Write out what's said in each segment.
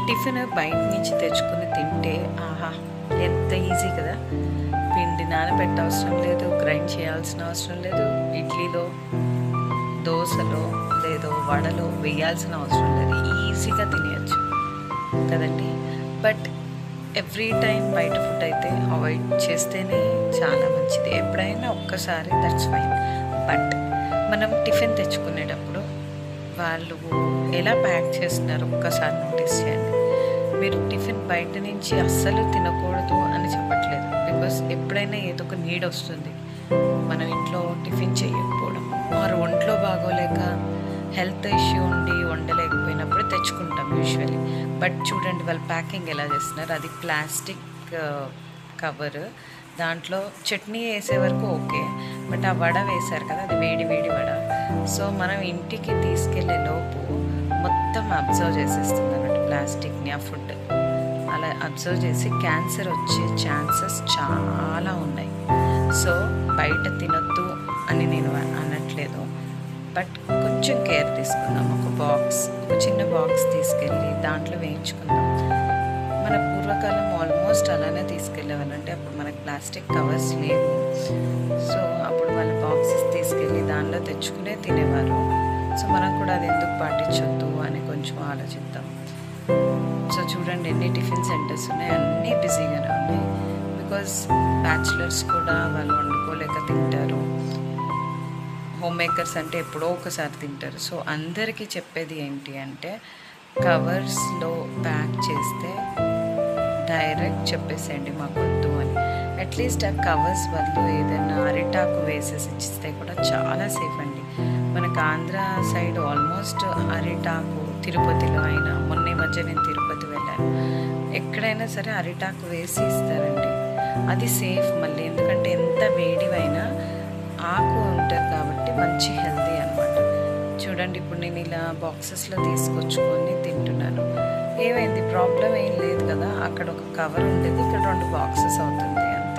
tiffin బయట నుంచి తెచ్చుకుని తింటే ఆహా ఎంత ఈజీ కదా పిండి నానబెట్ట అవసరం లేదు గ్రైండ్ చేయాల్సిన అవసరం లేదు ఇడ్లీలో దోశలో లేదో వడలో వేయాల్సిన అవసరం లేదు ఈజీగా తినేయచ్చు కదండి బట్ ఎవ్రీ టైం బయట ఫుడ్ అయితే అవాయిడ్ చేస్తేనే చాలా మంచిది ఎప్పుడైనా ఒక్కసారి దట్స్ ఫైన్ బట్ మనం టిఫిన్ తెచ్చుకునేటప్పుడు వాళ్ళు ఎలా ప్యాక్ చేస్తున్నారు ఒక్కసారి నోటీస్ చేయండి మీరు టిఫిన్ బయట నుంచి అస్సలు తినకూడదు అని చెప్పట్లేదు బికాస్ ఎప్పుడైనా ఏదో ఒక నీడ్ వస్తుంది మనం ఇంట్లో టిఫిన్ చేయకపోవడం వారు ఒంట్లో బాగోలేక హెల్త్ ఇష్యూ ఉండి వండలేకపోయినప్పుడు తెచ్చుకుంటాం యూజువలీ బట్ చూడండి వాళ్ళు ప్యాకింగ్ ఎలా చేస్తున్నారు అది ప్లాస్టిక్ కవర్ దాంట్లో చట్నీ వేసే వరకు ఓకే బట్ ఆ వడ వేశారు కదా అది వేడి వేడి వడ సో మనం ఇంటికి తీసుకెళ్లే లోపు మొత్తం అబ్జర్వ్ చేసేస్తుంది అన్నట్టు ప్లాస్టిక్ని ఆ ఫుడ్ అలా అబ్జర్వ్ చేసి క్యాన్సర్ వచ్చే ఛాన్సెస్ చాలా ఉన్నాయి సో బయట తినొద్దు అని నేను అనట్లేదు బట్ కొంచెం కేర్ తీసుకుందాం ఒక బాక్స్ ఒక చిన్న బాక్స్ తీసుకెళ్ళి దాంట్లో వేయించుకుందాం మన పూర్వకాలం ఆల్మోస్ట్ అలానే తీసుకెళ్ళేవాళ్ళంటే అప్పుడు మనకి ప్లాస్టిక్ కవర్స్ లేవు సో అప్పుడు వాళ్ళ బాక్సెస్ తీసుకెళ్ళి దానిలో తెచ్చుకునే తినేవారు సో మనం కూడా అది ఎందుకు పాటించొద్దు అని కొంచెం ఆలోచిద్దాం సో చూడండి ఎన్ని టిఫిన్ సెంటర్స్ ఉన్నాయి అన్నీ బిజీగానే ఉన్నాయి బికాజ్ బ్యాచిలర్స్ కూడా వాళ్ళు వండుకోలేక తింటారు హోమ్ మేకర్స్ అంటే ఎప్పుడో ఒకసారి తింటారు సో అందరికీ చెప్పేది ఏంటి అంటే కవర్స్లో ప్యాక్ చేస్తే డైరెక్ట్ చెప్పేసేయండి మాకు వద్దు అని అట్లీస్ట్ ఆ కవర్స్ బదులు ఏదైనా అరిటాకు వేసేసి ఇచ్చిస్తే కూడా చాలా సేఫ్ అండి మనకు ఆంధ్ర సైడ్ ఆల్మోస్ట్ అరిటాకు తిరుపతిలో అయినా మొన్న ఈ మధ్య నేను తిరుపతి వెళ్ళాను ఎక్కడైనా సరే అరిటాకు వేసి ఇస్తారండి అది సేఫ్ మళ్ళీ ఎందుకంటే ఎంత వేడివైనా ఆకు ఉంటుంది కాబట్టి మంచి హెల్తీ అనమాట చూడండి ఇప్పుడు నేను ఇలా బాక్సెస్లో తీసుకొచ్చుకొని తింటున్నాను ఏమైంది ప్రాబ్లం ఏం లేదు కదా అక్కడ ఒక కవర్ ఉండేది ఇక్కడ రెండు బాక్సెస్ అవుతుంది అంతే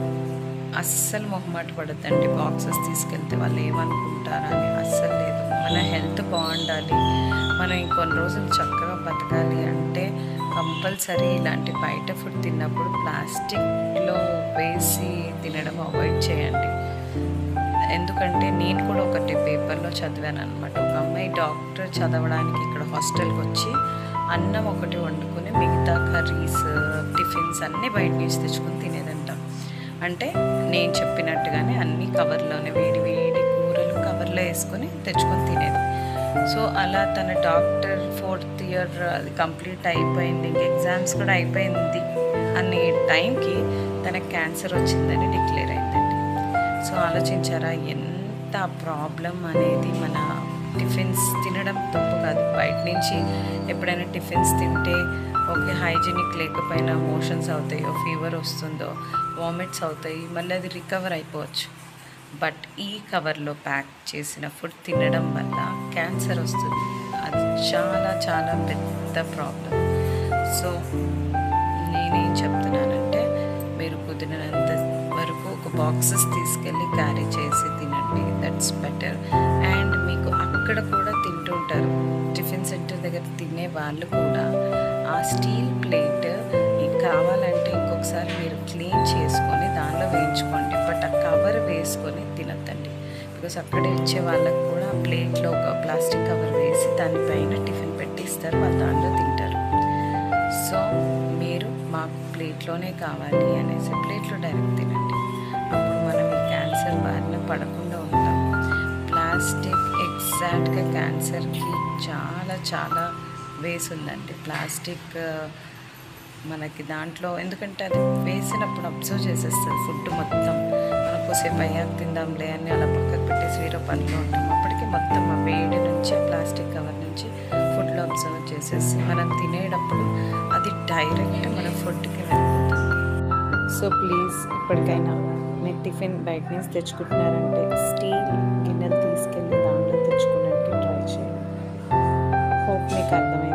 అస్సలు మొహమాట పడద్దండి బాక్సెస్ తీసుకెళ్తే వాళ్ళు ఏమనుకుంటారా అని అస్సలు లేదు మన హెల్త్ బాగుండాలి మనం ఇంకొన్ని రోజులు చక్కగా బతకాలి అంటే కంపల్సరీ ఇలాంటి బయట ఫుడ్ తిన్నప్పుడు ప్లాస్టిక్లో వేసి తినడం అవాయిడ్ చేయండి ఎందుకంటే నేను కూడా ఒకటి పేపర్లో చదివాను అనమాట ఒక అమ్మాయి డాక్టర్ చదవడానికి ఇక్కడ హాస్టల్కి వచ్చి అన్నం ఒకటి వండుకొని మిగతా కర్రీస్ టిఫిన్స్ అన్నీ బయట నుంచి తెచ్చుకొని తినేదంట అంటే నేను చెప్పినట్టుగానే అన్ని కవర్లోనే వేడి వేడి కూరలు కవర్లో వేసుకొని తెచ్చుకొని తినేది సో అలా తన డాక్టర్ ఫోర్త్ ఇయర్ అది కంప్లీట్ అయిపోయింది ఇంక ఎగ్జామ్స్ కూడా అయిపోయింది అనే టైంకి తనకు క్యాన్సర్ వచ్చిందని డిక్లేర్ అయిందండి సో ఆలోచించారా ఎంత ప్రాబ్లం అనేది మన టిఫిన్స్ తినడం తప్పు కాదు బయట నుంచి ఎప్పుడైనా టిఫిన్స్ తింటే ఓకే హైజీనిక్ లేకపోయినా మోషన్స్ అవుతాయో ఫీవర్ వస్తుందో వామిట్స్ అవుతాయి మళ్ళీ అది రికవర్ అయిపోవచ్చు బట్ ఈ కవర్లో ప్యాక్ చేసిన ఫుడ్ తినడం వల్ల క్యాన్సర్ వస్తుంది అది చాలా చాలా పెద్ద ప్రాబ్లం సో నేనేం చెప్తున్నానంటే మీరు కుదిరినంత వరకు ఒక బాక్సెస్ తీసుకెళ్ళి క్యారీ చేసి తినండి దట్స్ బెటర్ అండ్ మీకు అక్కడ కూడా తింటుంటారు టిఫిన్ సెంటర్ దగ్గర తినే వాళ్ళు కూడా ఆ స్టీల్ ప్లేట్ కావాలంటే ఇంకొకసారి మీరు క్లీన్ చేసుకొని దానిలో వేయించుకోండి బట్ ఆ కవర్ వేసుకొని తినద్దండి బికాస్ అక్కడే ఇచ్చే వాళ్ళకు కూడా ప్లేట్లో ఒక ప్లాస్టిక్ కవర్ వేసి దానిపైన టిఫిన్ పెట్టి ఇస్తారు వాళ్ళు దాంట్లో తింటారు సో మీరు మాకు ప్లేట్లోనే కావాలి అనేసి ప్లేట్లో డైరెక్ట్ తినండి అప్పుడు మనం ఈ క్యాన్సర్ బారిన పడకుండా ఉంటాం ప్లాస్టిక్ ఎగ్జాక్ట్గా క్యాన్సర్కి చాలా చాలా వేసి ఉందండి ప్లాస్టిక్ మనకి దాంట్లో ఎందుకంటే అది వేసినప్పుడు అబ్జర్వ్ చేసేస్తుంది ఫుడ్ మొత్తం మనం కొద్దిసేపు అయ్యాక తిందాంలే అని అలా పక్కకు పెట్టేసి వేరే పనిలో ఉంటాం అప్పటికి మొత్తం ఆ వేడి నుంచి ప్లాస్టిక్ కవర్ నుంచి ఫుడ్లో అబ్జర్వ్ చేసేసి మనం తినేటప్పుడు అది డైరెక్ట్ మన ఫుడ్కి వెళ్ళిపోతుంది సో ప్లీజ్ ఇప్పటికైనా మీరు టిఫిన్ బయట నుంచి తెచ్చుకుంటున్నారంటే స్టీల్ గిన్నెలు తీసుకెళ్ళి దాంట్లో తెచ్చుకోవడానికి ట్రై చేయండి హోప్ మీకు అర్థమైంది